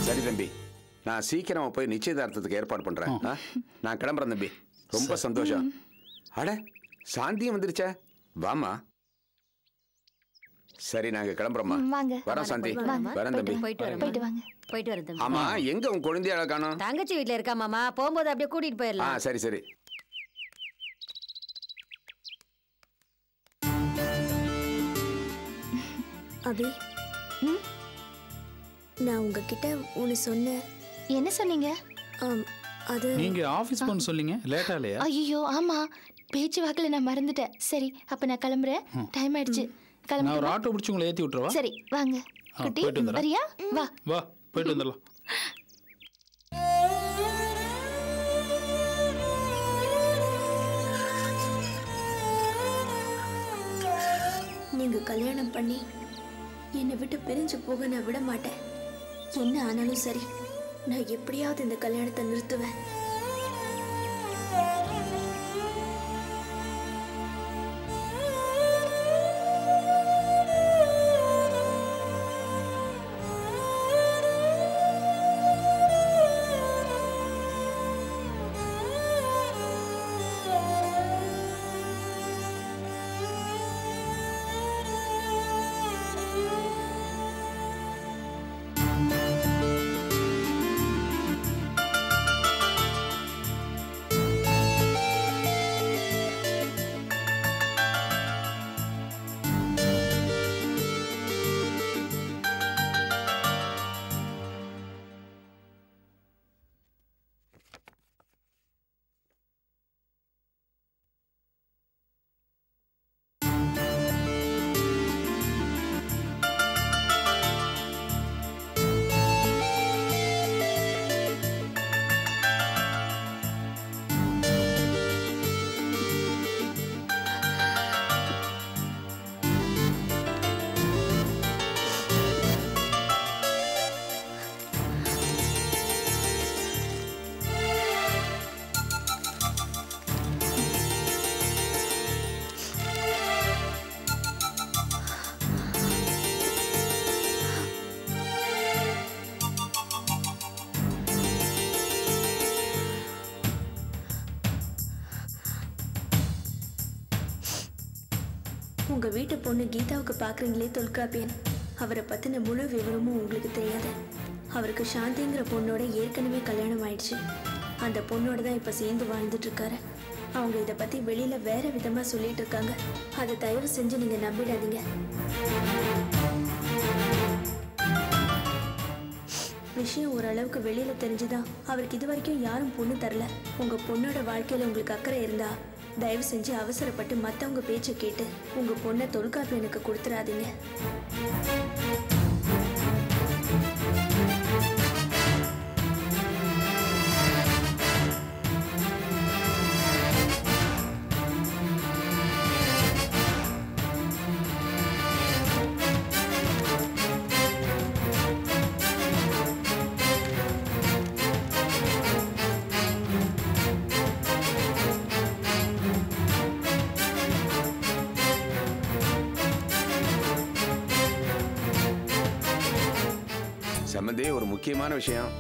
சரி தம்பி நான் சீக்கிரமா போய் நிச்சயதார்த்தத்துக்கு ஏற்பாடு பண்றேன் ஆ? நான் கிளம்புறேன் தம்பி ரொம்ப சந்தோஷம் அட சாந்தியும் வந்துருச்சே வாமா சரி நாங்க கிளம்புறோம்மா ம், வாங்க. வரோம் சாந்தி வாங்க. வரேன் தம்பி போயிட்டு வரேன் போயிட்டு வாங்க போயிட்டு வரேன் தம்பி ஆமா எங்க உன் குழந்தையால காணோம் தங்கச்சி வீட்ல இருக்கா மாமா போகும்போது அப்படியே கூட்டிட்டு ஆ போயிடலாம் சரி சரி அபி நான் உங்ககிட்ட ஒன்று சொன்னேன் என்ன சொன்னீங்க ஆம், அது நீங்க ஆபீஸ் போன சொல்லிங்க லேட்டா இல்லையா ஐயோ ஆமா பேச்சு வாக்குல நான் மறந்துட்டேன் சரி அப்ப நான் கிளம்புறேன் டைம் ஆயிடுச்சு நான் ஒரு கிளம்புறேன் ஆட்டோ பிடிச்சி உங்களை ஏத்தி விட்டுறவா சரி வாங்க ஆ, குட்டி போயிட்டு வந்துடுறேன். வரியா வா வா போயிட்டு வந்துடலாம் நீங்க கல்யாணம் பண்ணி என்னை விட்டு பிரிஞ்சு போக நான் விட மாட்டேன் என்ன ஆனாலும் சரி நான் எப்படியாவது இந்த கல்யாணத்தை நிறுத்துவேன் உங்க வீட்டு பொண்ணு கீதாவுக்கு பாக்குறீங்களே தொல்காப்பியன் அவரை பத்தின முழு விவரமும் உங்களுக்கு தெரியாது அவருக்கு சாந்திங்கிற பொண்ணோட ஏற்கனவே கல்யாணம் ஆயிடுச்சு அந்த பொண்ணோட தான் இப்ப சேர்ந்து வாழ்ந்துட்டு இருக்காரு அவங்க இதை பத்தி வெளியில வேற விதமா சொல்லிட்டு இருக்காங்க அதை தயவு செஞ்சு நீங்க நம்பிடாதீங்க விஷயம் ஓரளவுக்கு வெளியில தெரிஞ்சுதான் அவருக்கு இது வரைக்கும் யாரும் பொண்ணு தரல உங்க பொண்ணோட வாழ்க்கையில உங்களுக்கு அக்கறை இருந்தா தயவு செஞ்சு அவசரப்பட்டு மத்தவங்க பேச்சை கேட்டு உங்க பொண்ணை தொல்காப்பு எனக்கு கொடுத்துறாதீங்க சம்மந்தி ஒரு முக்கியமான விஷயம்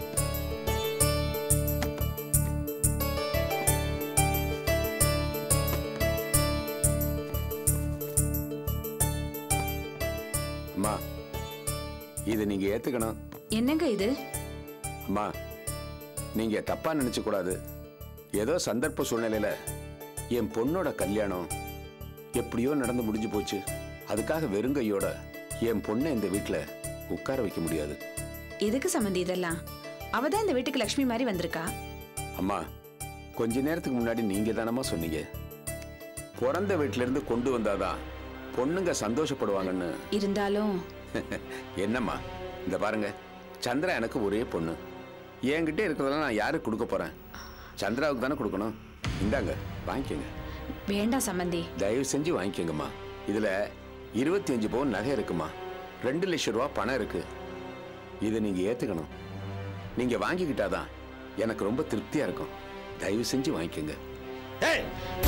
அம்மா இதை நீங்க ஏத்துக்கணும் என்னங்க இது அம்மா நீங்க தப்பா நினைச்சு கூடாது ஏதோ சந்தர்ப்ப சூழ்நிலையில என் பொண்ணோட கல்யாணம் எப்படியோ நடந்து முடிஞ்சு போச்சு அதுக்காக வெறுங்கையோட என் பொண்ணை இந்த வீட்டுல உட்கார வைக்க முடியாது எதுக்கு சம்மந்தி இதெல்லாம் அவ தான் இந்த வீட்டுக்கு லக்ஷ்மி மாதிரி வந்திருக்கா அம்மா கொஞ்ச நேரத்துக்கு முன்னாடி நீங்க தானம்மா சொன்னீங்க பிறந்த வீட்டுல இருந்து கொண்டு வந்தாதான் பொண்ணுங்க சந்தோஷப்படுவாங்கன்னு இருந்தாலும் என்னம்மா இந்த பாருங்க சந்திரா எனக்கு ஒரே பொண்ணு என்கிட்ட இருக்கிறதெல்லாம் நான் யாருக்கு கொடுக்க போறேன் சந்திராவுக்கு தானே கொடுக்கணும் இந்தாங்க வாங்கிக்கோங்க வேண்டாம் சம்மந்தி தயவு செஞ்சு வாங்கிக்கோங்கம்மா இதுல இருபத்தி அஞ்சு பவுன் நகை இருக்குமா ரெண்டு லட்சம் ரூபா பணம் இருக்கு இதை நீங்க ஏத்துக்கணும் நீங்க வாங்கிக்கிட்டாதான் எனக்கு ரொம்ப திருப்தியா இருக்கும் தயவு செஞ்சு வாங்கிக்கோங்க ஏய்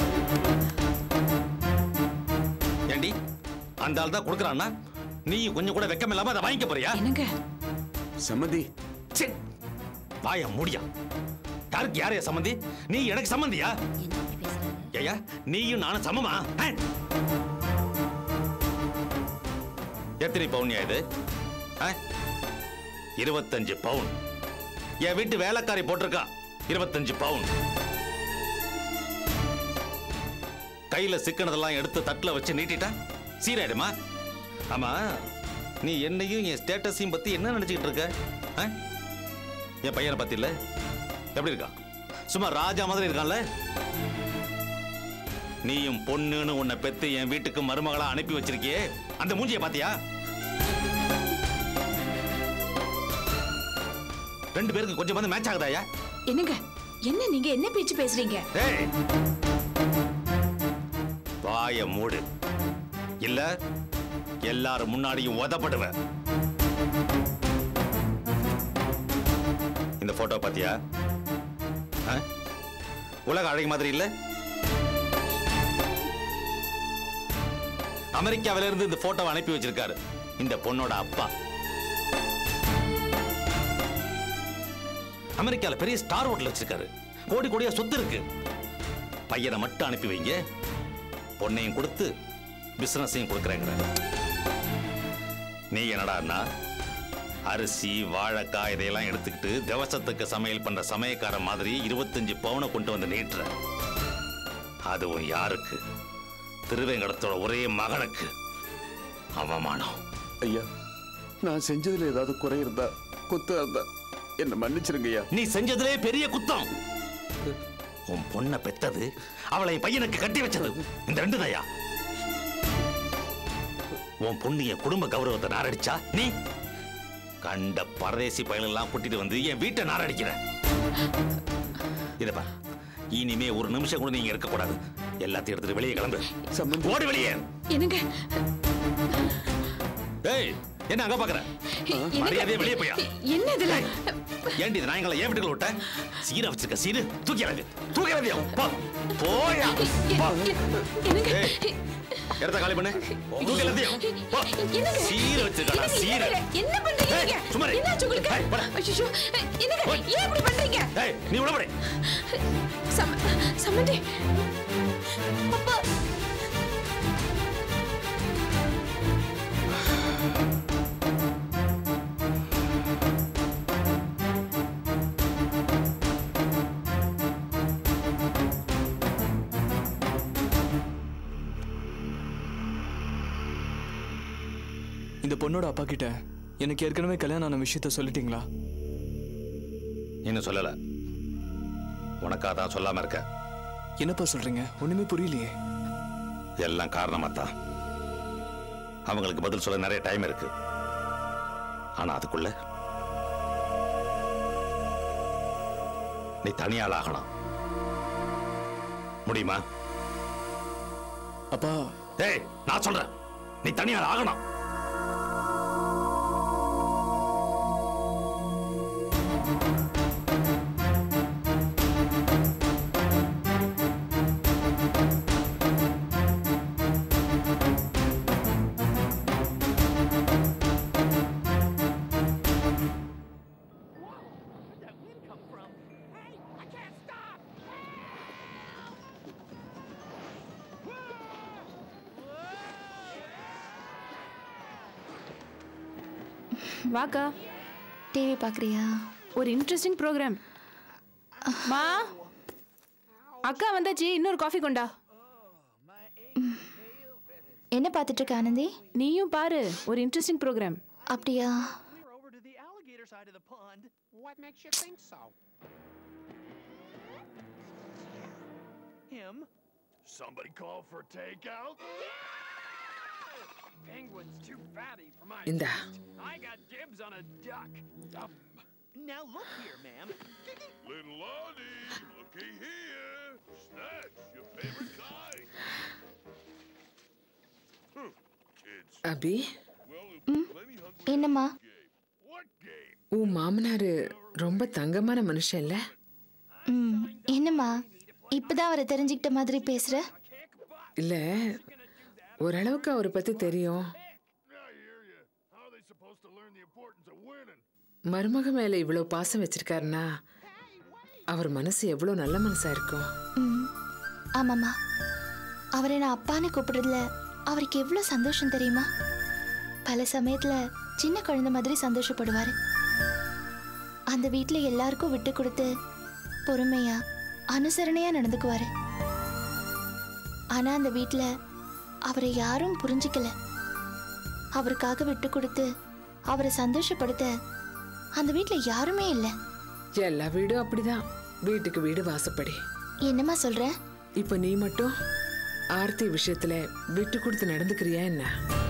ஏண்டி அந்த ஆள் தான் கொடுக்குறான்னா நீ கொஞ்சம் கூட வெக்கம் இல்லாம அதை வாங்கிக்க போறியா என்னங்க சம்மதி ச்சே வாய முடியா யாருக்கு யாரையா சம்மந்தி நீ எனக்கு சம்மந்தியா என்ன இப்படி பேசுறாங்க ஐயா நீயும் நானும் சமமா ஆ? எத்தனை பவுன்யா இது ஆ? இருபத்தஞ்சு பவுன் என் வீட்டு வேலைக்காரி போட்டிருக்கா இருபத்தஞ்சு பவுன் கையில சிக்கனதெல்லாம் எடுத்து தட்டுல வச்சு நீட்டிட்டா சீராயிடுமா ஆமா நீ என்னையும் என் ஸ்டேட்டஸையும் பத்தி என்ன நினைச்சுக்கிட்டு இருக்க ஆ? என் பையனை பத்தி இல்ல எப்படி இருக்கான் சும்மா ராஜா மாதிரி இருக்கான்ல நீயும் பொண்ணுன்னு உன்னை பெத்து என் வீட்டுக்கு மருமகளா அனுப்பி வச்சிருக்கியே அந்த மூஞ்சிய பாத்தியா ரெண்டு பேருக்கு கொஞ்சம் வந்து மேட்ச் ஆகுதாயா என்னங்க என்ன நீங்க என்ன பேச்சு பேசுறீங்க ஏய் வாய மூடு இல்ல எல்லாரும் முன்னாடியும் உதப்படுவ இந்த போட்டோ பாத்தியா ஆ? உலக அழகி மாதிரி இல்ல அமெரிக்காவில இருந்து இந்த போட்டோவை அனுப்பி வச்சிருக்காரு இந்த பொண்ணோட அப்பா அமெரிக்கால பெரிய ஸ்டார் ஹோட்டல் வச்சிருக்காரு கோடி கோடியா சொத்து இருக்கு பையனை மட்டும் அனுப்பி வைங்க பொண்ணையும் கொடுத்து பிசினஸையும் கொடுக்குறேங்கிற நீ என்னடான்னா அரிசி வாழைக்காய் இதையெல்லாம் எடுத்துக்கிட்டு திவசத்துக்கு சமையல் பண்ற சமயக்கார மாதிரி இருபத்தஞ்சு பவுனை கொண்டு வந்து நீட்டுற அதுவும் யாருக்கு திருவேங்கடத்தோட ஒரே மகனுக்கு அவமானம் ஐயா நான் செஞ்சதுல ஏதாவது குறை இருந்தா குத்தா இருந்தா என்ன மன்னிச்சிருங்க ஐயா நீ செஞ்சதுலே பெரிய குத்தம் உன் பொண்ணை பெத்தது அவளை என் பையனுக்கு கட்டி வச்சது இந்த ரெண்டு தயா உன் பொண்ணு என் குடும்ப கௌரவத்தை நாரடிச்சா நீ கண்ட பரதேசி பயலெல்லாம் கூட்டிட்டு வந்து என் வீட்டை நாரடிக்கிற இத பார் இனிமே ஒரு நிமிஷம் கூட நீங்க இருக்க கூடாது எல்லாத்தையும் எடுத்துட்டு வெளியே கிளம்பு சம்மந்தி. ஓடி வெளியே என்னங்க ஏய் என்ன அங்க பாக்குற என்னங்க? மரியாதையா வெளியே போயா என்ன இதெல்லாம் ஏண்டி இது நாயங்களை ஏன் வீட்டுக்குள்ள விட்ட சீரை வச்சிருக்க சீரு தூக்கி இறங்கு தூக்கி இறங்கியா போ போயா போ. என்னங்க ஏய், இடத்த காலி பண்ணு தூக்கி எல்லாத்தையும் போ என்னங்க? சீரை வச்சிருக்கடா என்னங்க, சீரை என்னங்க? என்ன பண்றீங்க ஏய், நீங்க? சும்மா இரு. என்னாச்சு உங்களுக்கு ஏய், போடா. ஐயோ என்னங்க ஓய். ஏன் இப்படி பண்றீங்க ஏய் நீ உள்ள போடு சம சம்மந்தி அப்பா இந்த பொண்ணோட அப்பா கிட்ட எனக்கு ஏற்கனவே கல்யாணம் ஆன விஷயத்த சொல்லிட்டீங்களா இன்னும் சொல்லல உனக்காக தான் சொல்லாம இருக்க என்னப்பா சொல்றீங்க ஒண்ணுமே புரியலையே எல்லாம் காரணமா தான் அவங்களுக்கு பதில் சொல்ல நிறைய டைம் இருக்கு ஆனா அதுக்குள்ள நீ தனியாள் ஆகணும் முடியுமா அப்பா ஏய் நான் சொல்றேன் நீ தனியாள் ஆகணும் வாக்கா டிவி பார்க்குறியா ஒரு இன்ட்ரெஸ்டிங் ப்ரோக்ராம் மா அக்கா வந்தாச்சு இன்னொரு காஃபி கொண்டா என்ன பார்த்துட்டு இருக்க ஆனந்தி நீயும் பாரு ஒரு இன்ட்ரெஸ்டிங் ப்ரோக்ராம் அப்படியா We're over to the alligator side of the pond. What makes you think so? Him? Somebody call for takeout? Penguin's too fatty for my இந்தா. taste. I got dibs on a duck. Um, now look here, ma'am. Little Lonnie, looky here. Snatch, your favorite kind. Hmm, Kids, Abhi well, there's plenty hungry என்னம்மா game. What game? உன் மாமனாரு ரொம்ப தங்கமான மனுஷன் இல்ல ம் என்னம்மா இப்பதான் அவரை தெரிஞ்சுக்கிட்ட மாதிரி பேசுற இல்ல ஓரளவுக்கு அவரை பத்தி தெரியும் I hear you. How are they supposed to learn the importance of winning? மருமக மேல இவ்வளவு பாசம் வச்சிருக்காருன்னா அவர் மனசு எவ்வளவு நல்ல மனசா இருக்கும் ம் ஆமாம்மா அவரை நான் அப்பான்னு கூப்பிடுறதுல அவருக்கு எவ்வளோ சந்தோஷம் தெரியுமா பல சமயத்துல சின்ன குழந்தை மாதிரி சந்தோஷப்படுவாரு அந்த வீட்டில் எல்லாருக்கும் விட்டு கொடுத்து பொறுமையா அனுசரணையா நடந்துக்குவாரு ஆனா அந்த வீட்டில் அவரை யாரும் புரிஞ்சுக்கல அவருக்காக விட்டு கொடுத்து அவரை சந்தோஷப்படுத்த அந்த வீட்டில் யாருமே இல்லை எல்லா வீடும் அப்படிதான் வீட்டுக்கு வீடு வாசப்படி என்னம்மா சொல்ற இப்ப நீ மட்டும் ஆர்த்தி விஷயத்துல விட்டு கொடுத்து நடந்துக்கிறியா என்ன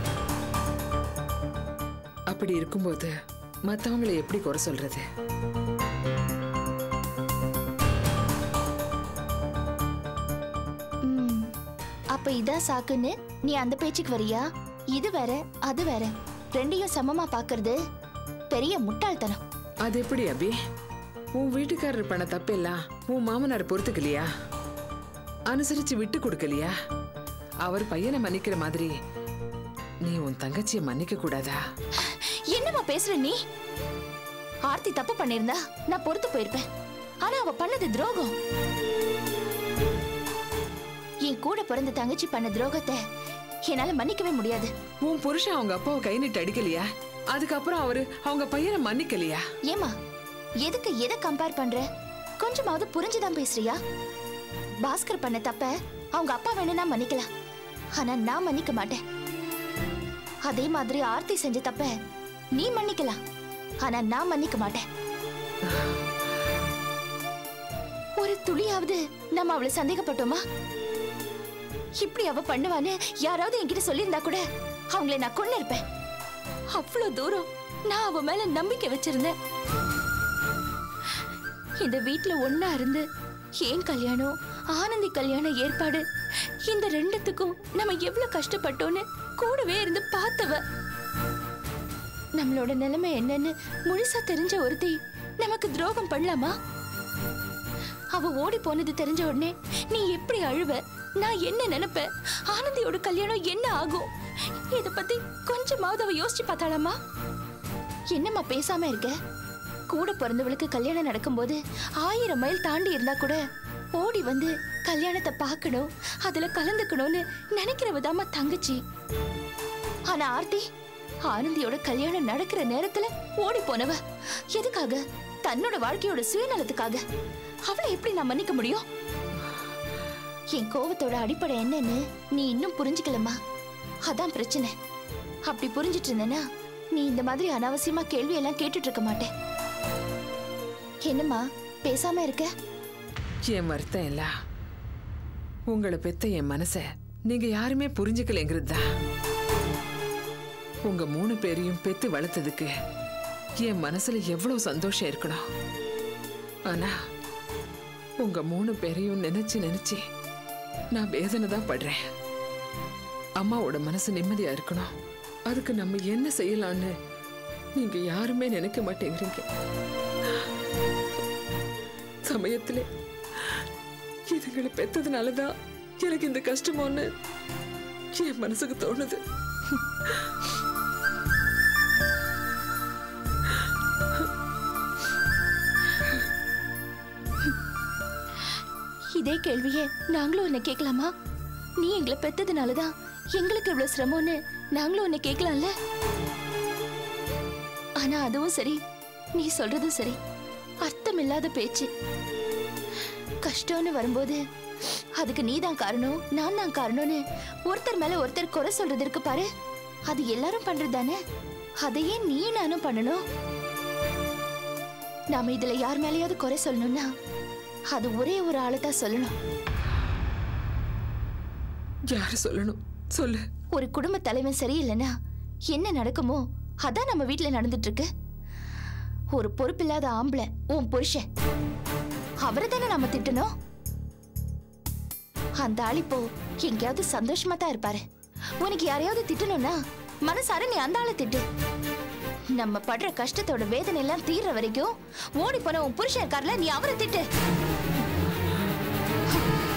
அப்படி இருக்கும்போது மத்தவங்களை எப்படி குறை சொல்றது ம், அப்ப இதான் சாக்குன்னு நீ அந்த பேச்சுக்கு வரியா இது வேற அது வேற ரெண்டையும் சமமா பாக்குறது பெரிய முட்டாள்தனம் அது எப்படி அபி உன் வீட்டுக்காரர் பண்ண தப்பெல்லாம் உன் மாமனார் பொறுத்துக்கலையா அனுசரிச்சு விட்டு கொடுக்கலையா அவர் பையனை மன்னிக்கிற மாதிரி நீ உன் தங்கச்சியை மன்னிக்க கூடாதா என்னம்மா பேசுற நீ ஆர்த்தி தப்பு பண்ணிருந்தா நான் பொறுத்து போயிருப்பேன் ஆனா அவ பண்ணது துரோகம் என் கூட பிறந்த தங்கச்சி பண்ண துரோகத்தை என்னால மன்னிக்கவே முடியாது உன் புருஷன் அவங்க அப்பாவை கை நீட்டு அடிக்கலையா அதுக்கப்புறம் அவரு அவங்க பையனை மன்னிக்கலையா ஏமா எதுக்கு எதை கம்பேர் பண்ற கொஞ்சமாவது புரிஞ்சுதான் பேசுறியா பாஸ்கர் பண்ண தப்ப அவங்க அப்பா வேணும்னா மன்னிக்கலாம் ஆனா நான் மன்னிக்க மாட்டேன் அதே மாதிரி ஆர்த்தி செஞ்ச தப்ப நீ மன்னிக்கலாம் ஆனா நான் மன்னிக்க மாட்டேன் ஒரு துளியாவது நம்ம அவளை சந்தேகப்பட்டோமா இப்படி அவ பண்ணுவான்னு யாராவது என்கிட்ட சொல்லியிருந்தா கூட அவங்கள நான் கொண்டு இருப்பேன் அவ்வளவு தூரம் நான் அவ மேல நம்பிக்கை வச்சிருந்தேன் இந்த வீட்ல ஒண்ணா இருந்து ஏன் கல்யாணம் ஆனந்தி கல்யாண ஏற்பாடு இந்த ரெண்டுத்துக்கும் நம்ம எவ்வளவு கஷ்டப்பட்டோன்னு கூடவே இருந்து பார்த்தவ நம்மளோட நிலைமை என்னன்னு முழுசா தெரிஞ்ச ஒருத்தி நமக்கு துரோகம் பண்ணலாமா அவ ஓடி போனது தெரிஞ்ச உடனே நீ எப்படி அழுவ நான் என்ன நினைப்பேன் ஆனந்தியோட கல்யாணம் என்ன ஆகும் இத பத்தி கொஞ்சமாவது அவ யோசிச்சு பார்த்தாளாமா என்னம்மா பேசாம இருக்க கூட பிறந்தவளுக்கு கல்யாணம் நடக்கும்போது ஆயிரம் மைல் தாண்டி இருந்தா கூட ஓடி வந்து கல்யாணத்தை பார்க்கணும் அதுல கலந்துக்கணும்னு நினைக்கிறவதாம்மா தங்கச்சி ஆனா ஆர்த்தி ஆனந்தியோட கல்யாணம் நடக்கிற நேரத்துல ஓடி போனவ எதுக்காக தன்னோட வாழ்க்கையோட சுயநலத்துக்காக அவளை எப்படி நான் மன்னிக்க முடியும் என் கோவத்தோட அடிப்படை என்னன்னு நீ இன்னும் புரிஞ்சுக்கலமா அதான் பிரச்சனை அப்படி புரிஞ்சிட்டு இருந்தேன்னா நீ இந்த மாதிரி அனாவசியமா கேள்வி எல்லாம் கேட்டுட்டு இருக்க மாட்டேன் என்னம்மா பேசாம இருக்க என் வருத்தம் இல்ல உங்களை பெத்த என் மனச நீங்க யாருமே புரிஞ்சுக்கலைங்கிறது தான் உங்க மூணு பேரையும் பெத்து வளர்த்ததுக்கு என் மனசுல எவ்வளவு சந்தோஷம் இருக்கணும் ஆனா உங்க மூணு பேரையும் நினைச்சு நினைச்சு நான் வேதனை தான் படுறேன் அம்மாவோட மனசு நிம்மதியா இருக்கணும் அதுக்கு நம்ம என்ன செய்யலாம்னு நீங்க யாருமே நினைக்க மாட்டேங்கிறீங்க சமயத்துல இதுங்களை பெத்ததுனாலதான் எனக்கு இந்த கஷ்டமோன்னு என் மனசுக்கு தோணுது இதே கேள்வியே நாங்களும் உன்னை கேட்கலாமா நீ எங்களை பெத்ததுனாலதான் எங்களுக்கு இவ்வளவு சிரமம்னு நாங்களும் உன்னை கேட்கலாம்ல ஆனா அதுவும் சரி நீ சொல்றதும் சரி அர்த்தமில்லாத பேச்சு கஷ்டம்னு வரும்போது அதுக்கு நீ தான் காரணம் நான் தான் காரணம்னு ஒருத்தர் மேல ஒருத்தர் குறை சொல்றது இருக்கு பாரு அது எல்லாரும் பண்றது தானே அதையே நீ நானும் பண்ணணும் நாம இதுல யார் மேலயாவது குறை சொல்லணும்னா அது ஒரே ஒரு ஆளை தான் சொல்லணும் யாரு சொல்லணும் சொல்லு ஒரு குடும்ப தலைவன் சரியில்லைன்னா என்ன நடக்குமோ அதான் நம்ம வீட்ல நடந்துட்டு இருக்கு ஒரு பொறுப்பில்லாத ஆம்பளை உன் புருஷன் அவரை தானே நம்ம திட்டணும் அந்த ஆள் இப்போ எங்கேயாவது சந்தோஷமா தான் இருப்பாரு உனக்கு யாரையாவது திட்டணும்னா மனசார நீ அந்த ஆளை திட்டு நம்ம படுற கஷ்டத்தோட வேதனை எல்லாம் தீர்ற வரைக்கும் ஓடி போன உன் புருஷன் இருக்கார்ல நீ அவரை திட்டு